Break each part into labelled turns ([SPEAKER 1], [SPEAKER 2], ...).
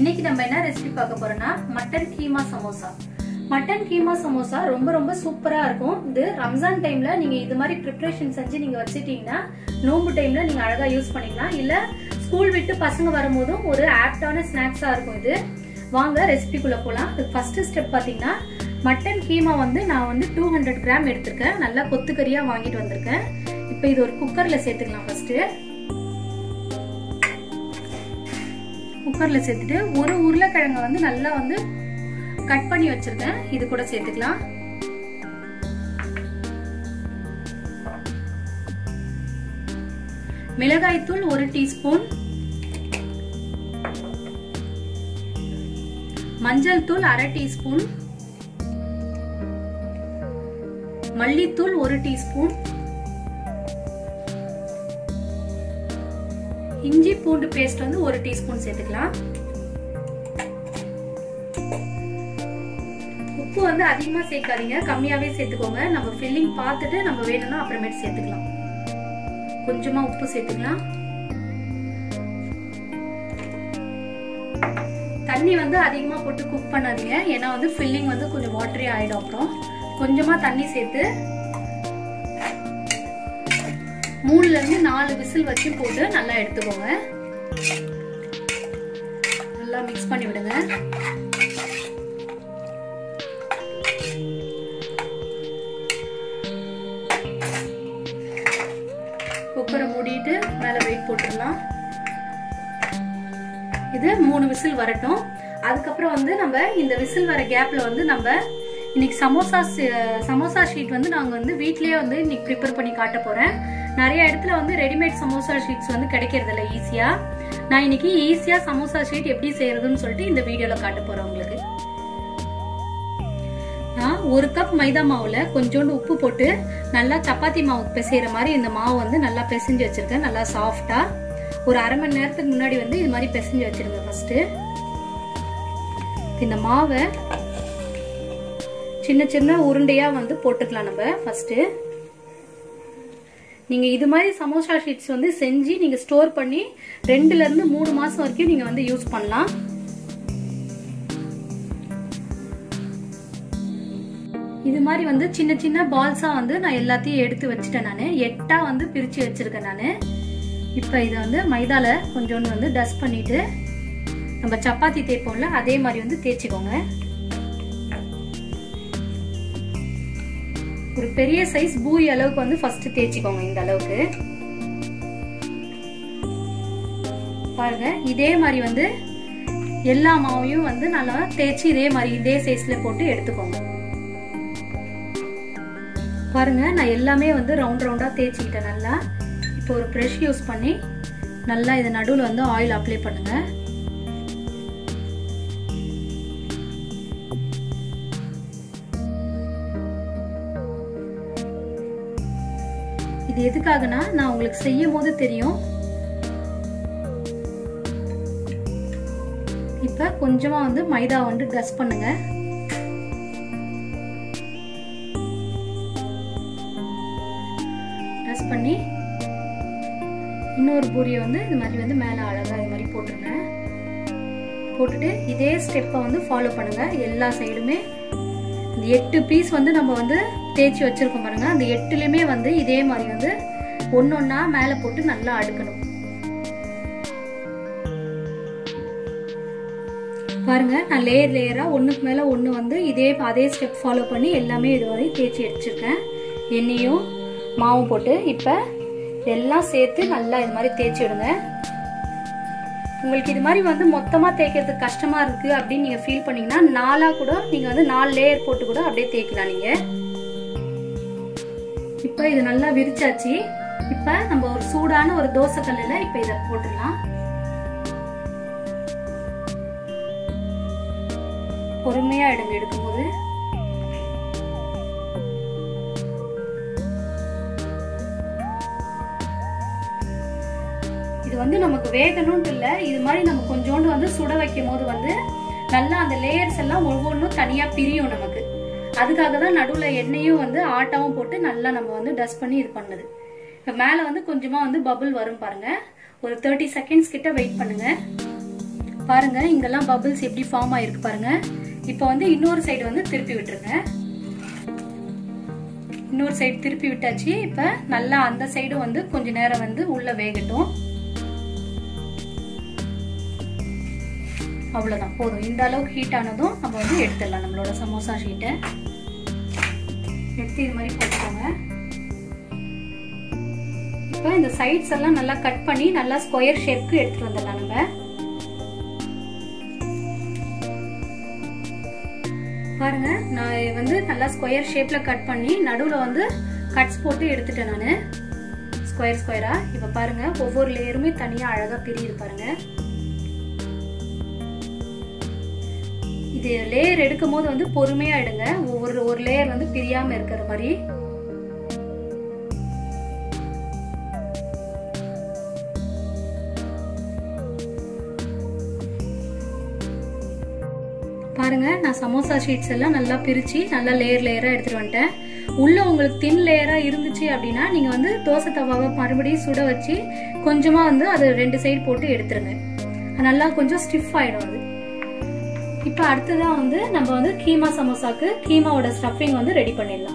[SPEAKER 1] இன்னைக்கு நம்ம என்ன ரெசிபி பார்க்க போறோம்னா மட்டன் கீமா சமோசா மட்டன் கீமா சமோசா ரொம்ப ரொம்ப சூப்பரா இருக்கும் இது ரம்ஜான் டைம்ல நீங்க இது மாதிரி ப்ரிப்பரேஷன் செஞ்சு நீங்க வச்சுட்டீங்கன்னா நோம்பு டைம்ல நீங்க அழகா யூஸ் பண்ணிக்கலாம் இல்ல ஸ்கூல் விட்டு பசங்க வரும்போதும் ஒரு ஆப்டான ஸ்நாக்ஸா இருக்கும் இது வாங்க ரெசிபிக்குள்ள போலாம் அதுக்கு ஃபர்ஸ்ட் ஸ்டெப் பாத்தீங்கன்னா மட்டன் கீமா வந்து நான் வந்து டூ ஹண்ட்ரட் கிராம் எடுத்திருக்கேன் நல்லா கொத்துக்கறியா வாங்கிட்டு வந்திருக்கேன் இப்போ இது ஒரு குக்கர்ல சேர்த்துக்கலாம் ஃபர்ஸ்ட் குக்கர்ல சேர்த்துட்டு ஒரு உருளைக்கிழங்க வந்து நல்லா வந்து கட் பண்ணி வச்சிருக்கேன் இது கூட சேர்த்துக்கலாம் மிளகாய்த்தூள் ஒரு டீஸ்பூன் மஞ்சள் தூள் அரை டீஸ்பூன் மல்லித்தூள் ஒரு டீஸ்பூன் இஞ்சி பூண்டு பேஸ்ட் வந்து ஒரு டீஸ்பூன் சேர்த்துக்கலாம் உப்பு வந்து அதிகமா சேர்க்காதீங்க கம்மியாவே சேர்த்துக்கோங்க நம்ம ஃபில்லிங் பார்த்துட்டு நம்ம வேணும்னா அப்புறமேட்டு சேர்த்துக்கலாம் கொஞ்சமா உப்பு சேர்த்துக்கலாம் தண்ணி வந்து அதிகமா போட்டு குக் பண்ணாதீங்க ஏன்னா வந்து ஃபில்லிங் வந்து கொஞ்சம் வாட்டரி ஆயிடும் அப்புறம் கொஞ்சமா தண்ணி சேர்த்து மூணுல இருந்து நாலு விசில் வச்சு போட்டு நல்லா எடுத்துக்கோங்க நல்லா மிக்ஸ் பண்ணி விடுங்க குக்கரை மூடிட்டு மேல வெயிட் போட்டுடலாம் இது மூணு விசில் வரட்டும் அதுக்கப்புறம் வந்து நம்ம இந்த விசில் வர கேப்ல வந்து நம்ம இன்னைக்கு சமோசா சமோசா ஷீட் வந்து நாங்கள் வந்து வீட்லயே வந்து இன்னைக்கு ப்ரிப்பேர் பண்ணி காட்ட போறேன் நிறைய இடத்துல வந்து ரெடிமேட் சமோசா ஷீட்ஸ் வந்து கிடைக்கிறது இல்லை ஈஸியா நான் இன்னைக்கு ஈஸியா சமோசா ஷீட் எப்படி செய்யறதுன்னு சொல்லிட்டு இந்த வீடியோல காட்ட போறேன் உங்களுக்கு நான் ஒரு கப் மைதா மாவுல கொஞ்சோண்டு உப்பு போட்டு நல்லா சப்பாத்தி மாவு பிசைகிற மாதிரி இந்த மாவு வந்து நல்லா பிசைஞ்சு வச்சிருக்கேன் நல்லா சாஃப்டா ஒரு அரை மணி நேரத்துக்கு முன்னாடி வந்து இது மாதிரி பிசைஞ்சு வச்சிருங்க ஃபர்ஸ்ட் இந்த மாவை சின்ன சின்ன உருண்டையா வந்து போட்டுக்கலாம் நம்ம ஃபர்ஸ்ட் நீங்க இது மாதிரி சமோசா ஷீட்ஸ் வந்து செஞ்சு நீங்க ஸ்டோர் பண்ணி ரெண்டுல இருந்து மூணு மாசம் வரைக்கும் நீங்க வந்து யூஸ் பண்ணலாம் இது மாதிரி வந்து சின்ன சின்ன பால்ஸா வந்து நான் எல்லாத்தையும் எடுத்து வச்சுட்டேன் நான் எட்டா வந்து பிரிச்சு வச்சிருக்கேன் நான் இப்போ இதை வந்து மைதால கொஞ்சோண்டு வந்து டஸ்ட் பண்ணிட்டு நம்ம சப்பாத்தி தேய்ப்போம்ல அதே மாதிரி வந்து தேய்ச்சிக்கோங்க ஒரு பெரிய சைஸ் பூரி அளவுக்கு வந்து ஃபர்ஸ்ட் தேய்ச்சிக்கோங்க இந்த அளவுக்கு பாருங்க இதே மாதிரி வந்து எல்லா மாவையும் வந்து நல்லா தேய்ச்சி இதே மாதிரி இதே சைஸ்ல போட்டு எடுத்துக்கோங்க பாருங்க நான் எல்லாமே வந்து ரவுண்ட் ரவுண்டா தேய்ச்சிக்கிட்டேன் நல்லா இப்போ ஒரு ப்ரெஷ் யூஸ் பண்ணி நல்லா இது நடுவில் வந்து ஆயில் அப்ளை பண்ணுங்க இது எதுக்காகனா நான் உங்களுக்கு செய்யும் போது தெரியும் இப்ப கொஞ்சமா வந்து மைதா வந்து டஸ்ட் பண்ணுங்க டஸ்ட் பண்ணி இன்னொரு பூரியை வந்து இது மாதிரி வந்து மேலே அழகாக இது மாதிரி போட்டுருங்க போட்டுட்டு இதே ஸ்டெப்பை வந்து ஃபாலோ பண்ணுங்க எல்லா சைடுமே இந்த எட்டு பீஸ் வந்து நம்ம வந்து தேய்ச்சி வச்சிருக்கோம் பாருங்க அந்த எட்டுலையுமே வந்து இதே மாதிரி வந்து ஒன்னொன்னா மேலே போட்டு நல்லா அடுக்கணும் பாருங்க நான் லேயர் லேயரா ஒண்ணுக்கு மேல ஒண்ணு வந்து இதே அதே ஸ்டெப் ஃபாலோ பண்ணி எல்லாமே இது மாதிரி தேய்ச்சி எடுத்துருக்கேன் எண்ணெயும் மாவும் போட்டு இப்போ எல்லாம் சேர்த்து நல்லா இது மாதிரி தேய்ச்சி விடுங்க உங்களுக்கு இது மாதிரி வந்து மொத்தமா தேய்க்கிறதுக்கு கஷ்டமா இருக்கு அப்படின்னு நீங்க ஃபீல் பண்ணீங்கன்னா நாலா கூட நீங்க வந்து நாலு லேயர் போட்டு கூட அப்படியே தேய்க்கலாம் நீங்க இப்ப இது நல்லா விரிச்சாச்சு இப்ப நம்ம ஒரு சூடான ஒரு தோசை கல்லுல இப்ப இத போட்டுடலாம் பொறுமையா எடுங்க எடுக்கும்போது இது வந்து நமக்கு வேகணும்னு இல்ல இது மாதிரி நம்ம கொஞ்சோண்டு வந்து சுட வைக்கும் போது வந்து நல்லா அந்த லேயர்ஸ் எல்லாம் ஒவ்வொன்றும் தனியா பிரியும் நமக்கு அதுக்காக தான் நடுவுல எண்ணெயும் வந்து ஆட்டாவும் போட்டு நல்லா நம்ம வந்து டஸ்ட் பண்ணி இது பண்ணுது இப்போ மேலே வந்து கொஞ்சமா வந்து பபுள் வரும் பாருங்க ஒரு தேர்ட்டி செகண்ட்ஸ் கிட்ட வெயிட் பண்ணுங்க பாருங்க இங்கெல்லாம் பபிள்ஸ் எப்படி ஃபார்ம் ஆயிருக்கு பாருங்க இப்போ வந்து இன்னொரு சைடு வந்து திருப்பி விட்டுருங்க இன்னொரு சைடு திருப்பி விட்டாச்சு இப்ப நல்லா அந்த சைடு வந்து கொஞ்ச நேரம் வந்து உள்ள வேகட்டும் அவ்வளவுதான் போதும் இந்த அளவுக்கு ஹீட் ஆனதும் நம்ம வந்து எடுத்துடலாம் நம்மளோட சமோசா ஷீட்டை எடுத்து இது மாதிரி போட்டுக்கோங்க இப்போ இந்த சைட்ஸ் எல்லாம் நல்லா கட் பண்ணி நல்லா ஸ்கொயர் ஷேப்க்கு எடுத்துட்டு வந்துடலாம் நம்ம பாருங்க நான் வந்து நல்லா ஸ்கொயர் ஷேப்ல கட் பண்ணி நடுவுல வந்து கட்ஸ் போட்டு எடுத்துட்டேன் நான் ஸ்கொயர் ஸ்கொயரா இப்ப பாருங்க ஒவ்வொரு லேயருமே தனியா அழகா பிரியுது பாருங்க இது லேயர் எடுக்கும் போது வந்து பொறுமையா எடுங்க ஒவ்வொரு ஒரு லேயர் வந்து பிரியாம இருக்கிற மாதிரி பாருங்க நான் சமோசா ஷீட்ஸ் எல்லாம் நல்லா பிரிச்சு நல்லா லேயர் லேயரா எடுத்துட்டு வந்துட்டேன் உள்ள உங்களுக்கு தின் லேயரா இருந்துச்சு அப்படின்னா நீங்க வந்து தோசை தவாவை மறுபடியும் சுட வச்சு கொஞ்சமா வந்து அது ரெண்டு சைடு போட்டு எடுத்துருங்க நல்லா கொஞ்சம் ஸ்டிஃப் ஆயிடும் அது இப்போ அடுத்ததா வந்து நம்ம வந்து கீமா சமோசாக்கு கீமாவோட ஸ்டஃபிங் வந்து ரெடி பண்ணிடலாம்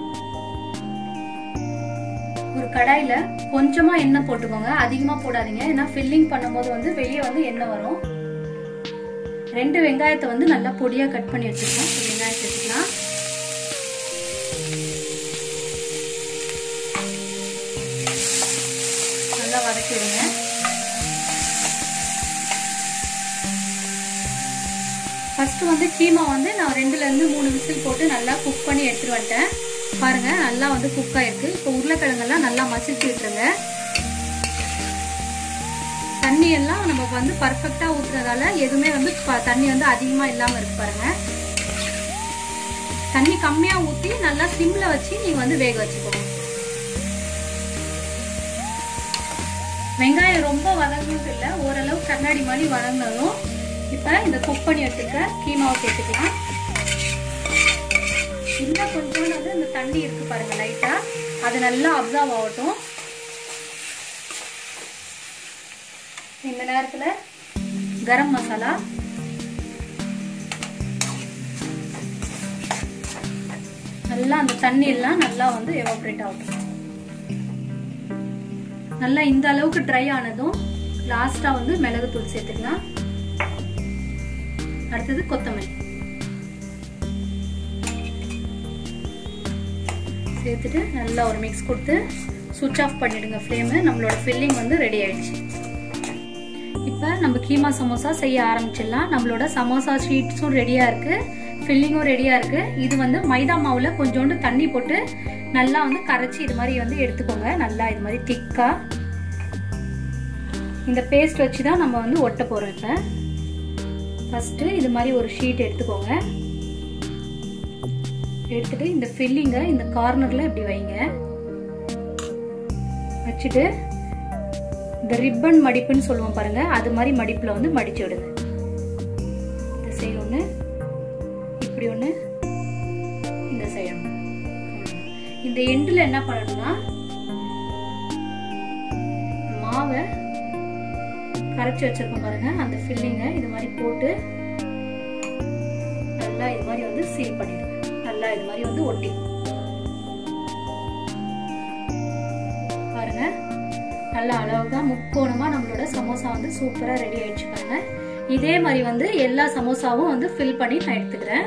[SPEAKER 1] ஒரு கடாயில கொஞ்சமா எண்ணெய் போட்டுக்கோங்க அதிகமா போடாதீங்க ஏன்னா ஃபில்லிங் பண்ணும்போது வந்து வெளியே வந்து எண்ணெய் வரும் ரெண்டு வெங்காயத்தை வந்து நல்லா பொடியா கட் பண்ணி வச்சிருக்கோம் வெங்காயத்தை எடுத்துக்கலாம் நல்லா வதக்கி விடுங்க ஃபர்ஸ்ட் வந்து கீமா வந்து நான் ரெண்டுல இருந்து மூணு விசில் போட்டு நல்லா குக் பண்ணி எடுத்துட்டு வந்துட்டேன் பாருங்க நல்லா வந்து குக் ஆயிருக்கு இப்போ உருளைக்கிழங்கெல்லாம் நல்லா மசிச்சு விட்டுருங்க தண்ணி எல்லாம் நம்ம வந்து பர்ஃபெக்டா ஊத்துறதால எதுவுமே வந்து தண்ணி வந்து அதிகமா இல்லாம இருக்கு பாருங்க தண்ணி கம்மியா ஊத்தி நல்லா சிம்ல வச்சு நீங்க வந்து வேக வச்சுக்கோங்க வெங்காயம் ரொம்ப வதங்கணும் இல்ல ஓரளவு கண்ணாடி மாதிரி வதங்கினதும் இப்ப இந்த குக் பண்ணி வச்சிருக்க கீமாவை சேர்த்துக்கலாம் இன்னும் கொஞ்சம் வந்து இந்த தண்ணி இருக்கு பாருங்க லைட்டா அது நல்லா அப்சர்வ் ஆகட்டும் இந்த நேரத்துல கரம் மசாலா நல்லா அந்த தண்ணி எல்லாம் நல்லா வந்து எவாபரேட் ஆகும் நல்லா இந்த அளவுக்கு ட்ரை ஆனதும் லாஸ்டா வந்து மிளகு தூள் சேர்த்துக்கலாம் அடுத்தது கொத்தமல்லி சேர்த்துட்டு நல்லா ஒரு மிக்ஸ் கொடுத்து சுவிட்ச் ஆஃப் பண்ணிடுங்க ஃப்ளேமு நம்மளோட ஃபில்லிங் வந்து ரெடி ஆயிடுச்சு இப்போ நம்ம கீமா சமோசா செய்ய ஆரம்பிச்சிடலாம் நம்மளோட சமோசா ஷீட்ஸும் ரெடியாக இருக்குது ஃபில்லிங்கும் ரெடியாக இருக்குது இது வந்து மைதா மாவில் கொஞ்சோண்டு தண்ணி போட்டு நல்லா வந்து கரைச்சி இது மாதிரி வந்து எடுத்துக்கோங்க நல்லா இது மாதிரி திக்காக இந்த பேஸ்ட் வச்சு தான் நம்ம வந்து ஒட்ட போகிறோம் இப்போ ஃபஸ்ட்டு இது மாதிரி ஒரு ஷீட் எடுத்துக்கோங்க எடுத்துட்டு இந்த ஃபில்லிங்கை இந்த கார்னரில் இப்படி வைங்க வச்சுட்டு இந்த ரிப்பன் மடிப்புன்னு சொல்லுவோம் பாருங்க அது மாதிரி மடிப்புல வந்து மடிச்சு விடுங்க இந்த சைடு ஒன்று இப்படி ஒன்று இந்த சைடு ஒன்று இந்த எண்டில் என்ன பண்ணணும்னா மாவை கரைச்சி வச்சிருக்கோம் பாருங்க அந்த ஃபில்லிங்கை இது மாதிரி போட்டு நல்லா இது மாதிரி வந்து சீல் பண்ணிடுங்க நல்லா இது மாதிரி வந்து ஒட்டி பாருங்க நல்ல அழகா முக்கோணமா நம்மளோட சமோசா வந்து சூப்பரா ரெடி ஆயிடுச்சு பாருங்க இதே மாதிரி வந்து எல்லா சமோசாவும் வந்து ஃபில் பண்ணி நான் எடுத்துக்கிறேன்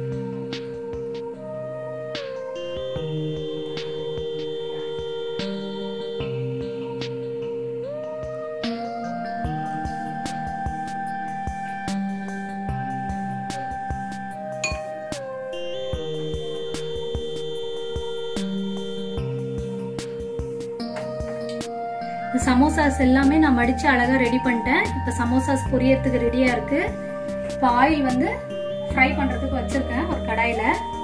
[SPEAKER 1] சமோசாஸ் எல்லாமே நான் மடிச்சு அழகா ரெடி பண்ணிட்டேன் இப்ப சமோசாஸ் பொரியறதுக்கு ரெடியா இருக்கு இப்போ ஆயில் வந்து ஃப்ரை பண்றதுக்கு வச்சிருக்கேன் ஒரு கடாயில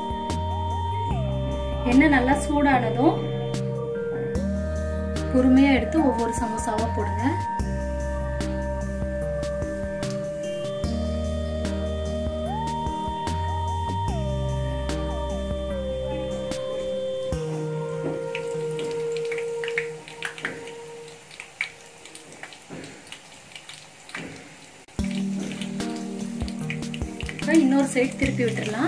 [SPEAKER 1] எண்ணெய் நல்லா சூடானதும் பொறுமையா எடுத்து ஒவ்வொரு சமோசாவா போடுங்க இப்போ இன்னொரு சைடு திருப்பி விட்டுறலாம்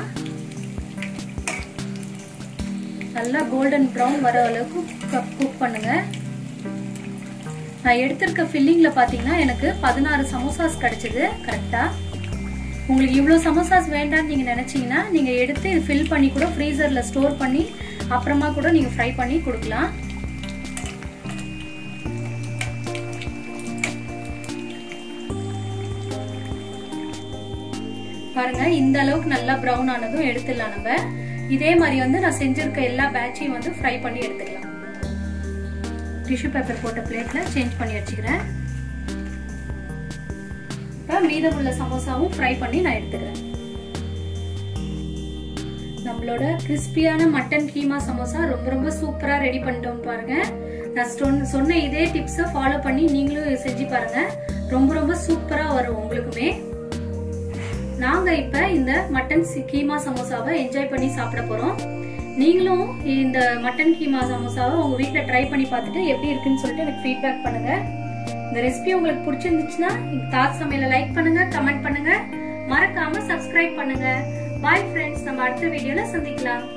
[SPEAKER 1] நல்லா கோல்டன் ப்ரௌன் வர அளவுக்கு குக் பண்ணுங்க நான் எடுத்திருக்க ஃபில்லிங்ல பாத்தீங்கன்னா எனக்கு பதினாறு சமோசாஸ் கிடைச்சது கரெக்டா உங்களுக்கு இவ்வளோ சமோசாஸ் வேண்டாம்னு நீங்க நினைச்சீங்கன்னா நீங்க எடுத்து இது ஃபில் பண்ணி கூட ஃப்ரீசர்ல ஸ்டோர் பண்ணி அப்புறமா கூட நீங்க ஃப்ரை பண்ணி கொடுக்கலாம் பாருங்க இந்த அளவுக்கு நல்லா ப்ரௌன் ஆனதும் எடுத்துடலாம் நம்ம இதே மாதிரி வந்து நான் செஞ்சிருக்க எல்லா பேட்சையும் வந்து ஃப்ரை பண்ணி எடுத்துக்கலாம் டிஷ்யூ பேப்பர் போட்ட பிளேட்ல சேஞ்ச் பண்ணி வச்சுக்கிறேன் இப்போ மீதமுள்ள சமோசாவும் ஃப்ரை பண்ணி நான் எடுத்துக்கிறேன் நம்மளோட கிறிஸ்பியான மட்டன் கீமா சமோசா ரொம்ப ரொம்ப சூப்பரா ரெடி பண்ணிட்டோம் பாருங்க நான் சொன்ன இதே டிப்ஸை ஃபாலோ பண்ணி நீங்களும் செஞ்சு பாருங்க ரொம்ப ரொம்ப சூப்பரா வரும் உங்களுக்குமே நாங்க இப்ப இந்த மட்டன் கீமா சமோசாவை என்ஜாய் பண்ணி சாப்பிட போறோம் நீங்களும் இந்த மட்டன் கீமா சமோசாவை உங்க வீட்ல ட்ரை பண்ணி பார்த்துட்டு எப்படி இருக்குன்னு சொல்லிட்டு எனக்கு ஃபீட்பேக் பண்ணுங்க இந்த ரெசிபி உங்களுக்கு பிடிச்சிருந்துச்சுன்னா தாத் சமையல லைக் பண்ணுங்க கமெண்ட் பண்ணுங்க மறக்காம சப்ஸ்கிரைப் பண்ணுங்க பாய் ஃப்ரெண்ட்ஸ் நம்ம அடுத்த வீடியோல சந்திக்கலாம்